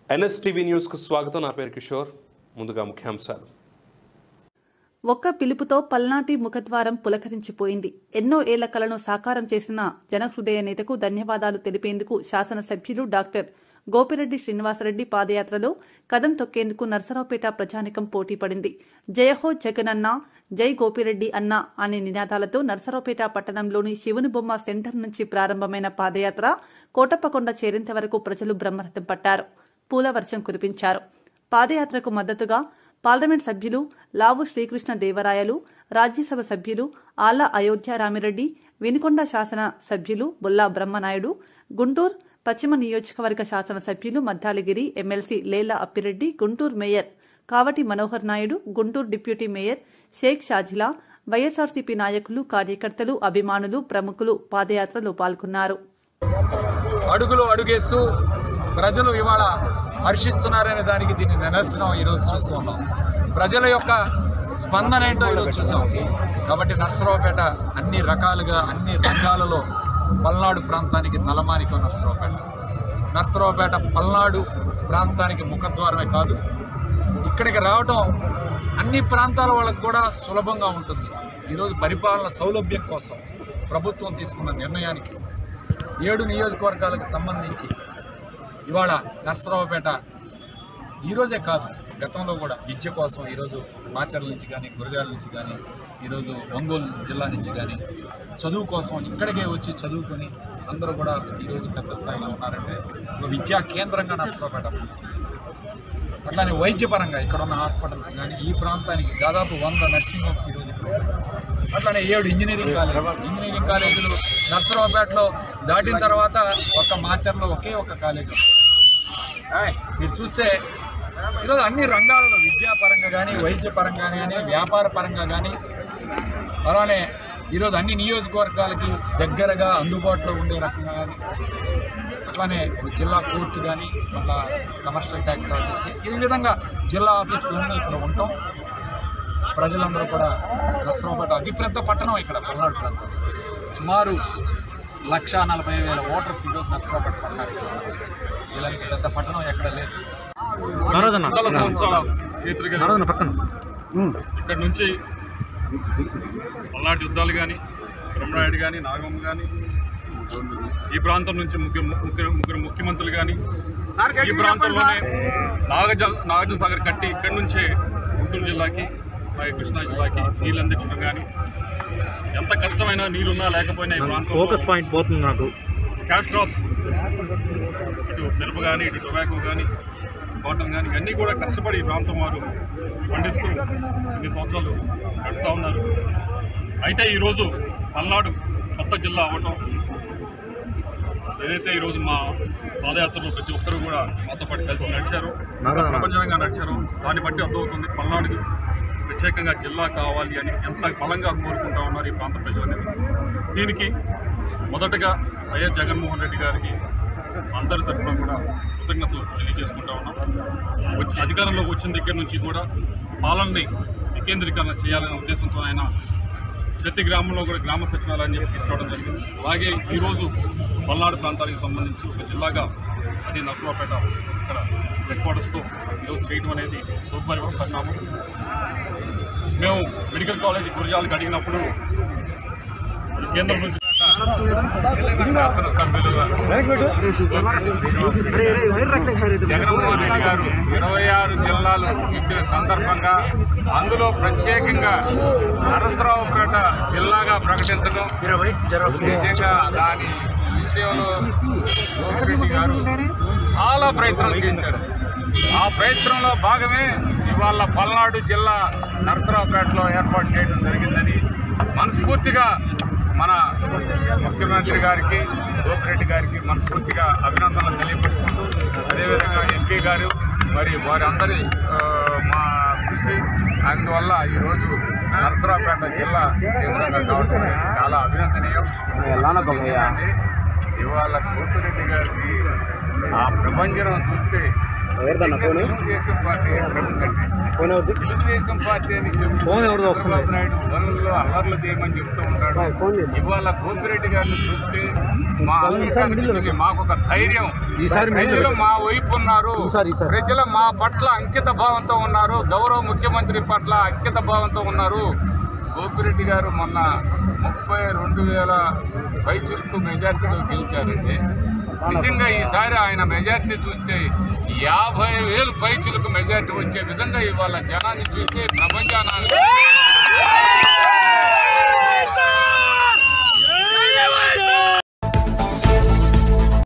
NSTV న్యూస్కు స్వాగతం నా పేరు కిషోర్ ముందుగా ముఖ్యాంశాలు ఒక్క పిలుపుతో పల్నాటి ముఖద్వారం పులకరించిపోయింది ఎన్నో ఏళ్ల కలను సాకారం చేసిన జనహృదయ నేతకు ధన్యవాదాలు తెలిపేందుకు శాసనసభ్యులు డాక్టర్ గోపిరెడ్డి శ్రీనివాసరెడ్డి పాదయాత్రలో కదం తొక్కేందుకు నర్సరావుపేట ప్రజానికం పోటీ పడింది జయహో జగనన్న జై గోపిరెడ్డి అన్న అనే నినాదాలతో నర్సరావుపేట పట్టణంలోని శివుని బొమ్మ సెంటర్ నుంచి ప్రారంభమైన పాదయాత్ర కోటప్పకొండ చేరేంత వరకు ప్రజలు బ్రహ్మరథం పట్టారు పూల వర్షం కురిపించారు పాదయాత్రకు మద్దతుగా పార్లమెంట్ సభ్యులు లావు శ్రీకృష్ణ దేవరాయలు రాజ్యసభ సభ్యులు ఆళ్ల అయోధ్య రామిరెడ్డి వినుకొండ శాసన సభ్యులు బొల్లా బ్రహ్మనాయుడు గుంటూరు పశ్చిమ నియోజకవర్గ శాసన సభ్యులు Maddali Giri MLC Lela Appireddy Guntur mayor Kavati Manohar Naidu Guntur deputy mayor Shaik Shajila YSRCP నాయకులు కార్యకర్తలు అభిమానులు ప్రముఖులు పాదయాత్రలో పాల్గొన్నారు అడుగులు అడుగేస్తూ ప్రజలు ఇవాళ హర్షిస్తున్నారనే దానికి దీన్ని నిదర్శనం ఈరోజు చూస్తూ ఉన్నాం ప్రజల యొక్క స్పందన ఏంటో ఈరోజు చూసాం కాబట్టి నర్సరావుపేట అన్ని రకాలుగా అన్ని రంగాలలో పల్నాడు ప్రాంతానికి తలమానికం నర్సరావుపేట నర్సరావుపేట పల్నాడు ప్రాంతానికి ముఖద్వారమే కాదు ఇక్కడికి రావటం అన్ని ప్రాంతాల వాళ్ళకు కూడా సులభంగా ఉంటుంది ఈరోజు పరిపాలన సౌలభ్యం కోసం ప్రభుత్వం తీసుకున్న నిర్ణయానికి ఏడు నియోజకవర్గాలకు సంబంధించి ఇవాళ నర్సరావుపేట ఈరోజే కాదు గతంలో కూడా విద్య కోసం ఈరోజు మాచర్ల నుంచి కానీ గురజాల నుంచి కానీ ఈరోజు ఒంగోలు జిల్లా నుంచి కానీ చదువు కోసం ఇక్కడికే వచ్చి చదువుకొని అందరూ కూడా ఈరోజు పెద్ద స్థాయిలో ఉన్నారంటే ఒక విద్యా కేంద్రంగా నర్సరావుపేట అభివృద్ధి అట్లానే వైద్యపరంగా ఇక్కడ ఉన్న హాస్పిటల్స్ కానీ ఈ ప్రాంతానికి దాదాపు వంద నర్సింగ్ హోమ్స్ ఈరోజు ఇక్కడ ఉన్నాయి. అట్లానే ఏడు ఇంజనీరింగ్ కాలేజ్ ఇంజనీరింగ్ కాలేజీలు నర్సరావుపేటలో దాటిన తర్వాత ఒక మాచర్లో ఒకే ఒక కాలేజ్ ఉంది. మీరు చూస్తే ఈరోజు అన్ని రంగాలలో విద్యాపరంగా కానీ వైద్యపరంగా కానీ వ్యాపార పరంగా కానీ అలానే ఈరోజు అన్ని నియోజకవర్గాలకి దగ్గరగా అందుబాటులో ఉండే రకంగా కానీ అట్లానే జిల్లా కోర్టు కానీ మళ్ళా కమర్షియల్ ట్యాక్స్ ఆఫీస్ ఈ విధంగా జిల్లా ఆఫీసులన్నీ ఇక్కడ ఉంటాం ప్రజలందరూ కూడా నర్సరావుపేట అతిపెద్ద పట్టణం ఇక్కడ పల్నాడు ప్రాంతం సుమారు లక్ష నలభై వేల ఓటర్స్ ఈరోజు నర్సరావుపేట పట్టణానికి సంబంధించి ఇలాంటి పెద్ద పట్టణం ఎక్కడ లేదు వందల సంవత్సరాల చరిత్ర ఇక్కడ నుంచి పల్నాటి యుద్ధాలు కానీ బ్రహ్మనాయుడు కానీ నాగమ్మ కానీ ఈ ప్రాంతం నుంచి ముగ్గురు ముగ్గురు ముగ్గురు ముఖ్యమంత్రులు కానీ ఈ ప్రాంతంలోనే నాగజ నాగార్జున సాగర్ కట్టి ఇక్కడి నుంచే గుంటూరు జిల్లాకి అలాగే కృష్ణా జిల్లాకి నీళ్ళు అందించడం కానీ ఎంత కష్టమైనా నీళ్ళున్నా లేకపోయినా ఈ ప్రాంతంలో ఫోకస్ పాయింట్ పోతుంది నాకు క్యాష్ క్రాప్స్ ఇటు మిరప కానీ ఇటు టొబాకో కానీ కాటన్ కానీ ఇవన్నీ కూడా కష్టపడి ఈ ప్రాంతం వారు పండిస్తూ ఇన్ని సంవత్సరాలు గడుపుతూ ఉన్నారు అయితే ఈరోజు పల్నాడు కొత్త జిల్లా అవ్వటం ఏదైతే ఈరోజు మా పాదయాత్రలో ప్రతి ఒక్కరు కూడా మాతో పాటు కలిసి నడిచారు ప్రపంచంగా నడిచారు దాన్ని బట్టి అర్థమవుతుంది పల్నాడుకి ప్రత్యేకంగా జిల్లా కావాలి అని ఎంత బలంగా కోరుకుంటా ఉన్నారు ఈ ప్రాంత ప్రజలు అనేది దీనికి మొదటగా వైఎస్ జగన్మోహన్ రెడ్డి గారికి అందరి తరఫున కూడా కృతజ్ఞతలు తెలియజేసుకుంటా ఉన్నాం వచ్చి- అధికారంలోకి వచ్చిన దగ్గర నుంచి కూడా పాలనని వికేంద్రీకరణ చేయాలనే ఉద్దేశంతో ఆయన ప్రతి గ్రామంలో కూడా గ్రామ సచివాలయం చెప్పి తీసుకురావడం జరిగింది అలాగే ఈరోజు పల్నాడు ప్రాంతానికి సంబంధించి ఒక జిల్లాగా అది నర్సరావుపేట ఇక్కడ హెడ్ క్వార్టర్స్తో ఈరోజు చేయడం అనేది సౌకర్యం పరిణామం మేము మెడికల్ కాలేజ్ గురిజాలకు అడిగినప్పుడు ఈ కేంద్రం నుంచి శాసనసభ్యులు జగన్మోహన్ రెడ్డి గారు ఇరవై ఆరు జిల్లాలు ఇచ్చిన సందర్భంగా అందులో ప్రత్యేకంగా నరసరావుపేట జిల్లాగా ప్రకటించడం నిజంగా దాని విషయంలో గోపిరెడ్డి గారు చాలా ప్రయత్నాలు చేశారు ఆ ప్రయత్నంలో భాగమే ఇవాళ పల్నాడు జిల్లా నరసరావుపేటలో ఏర్పాటు చేయడం జరిగిందని మనస్ఫూర్తిగా మన ముఖ్యమంత్రి గారికి గోపిరెడ్డి గారికి మనస్ఫూర్తిగా అభినందనలు తెలియపరుచుకుంటూ అదేవిధంగా ఎంపీ గారు మరి వారందరి ఆ, మా కృషి అందువల్ల ఈరోజు నరసరావుపేట జిల్లా కేంద్రంగా కావడం అనేది చాలా అభినందనీయం ఎందుకంటే ఇవాళ గోపిరెడ్డి గారికి ఆ ప్రభంజనం చూస్తే తెలుగుదేశం పార్టీ తెలుగుదేశం పార్టీ అని చెప్పి చంద్రబాబు నాయుడు వనరులు అల్లర్లు చేయమని చెప్తూ ఉంటాడు ఇవాళ గోపిరెడ్డి గారిని చూస్తే మా అందరికీ అనిపించింది మాకు ఒక ధైర్యం ప్రజలు మా వైపు ఉన్నారు ప్రజలు మా పట్ల అంకిత భావంతో ఉన్నారు గౌరవ ముఖ్యమంత్రి పట్ల అంకిత భావంతో ఉన్నారు గోపిరెడ్డి గారు మొన్న ముప్పై రెండు వేల పైచులకు మెజార్టీలో గెలిచారంటే నిజంగా ఈసారి ఆయన మెజార్టీ చూస్తే యాభై వేలు పైచులకు మెజార్టీ వచ్చే విధంగా ఇవాళ జనాన్ని చూస్తే ప్రపంచాన్ని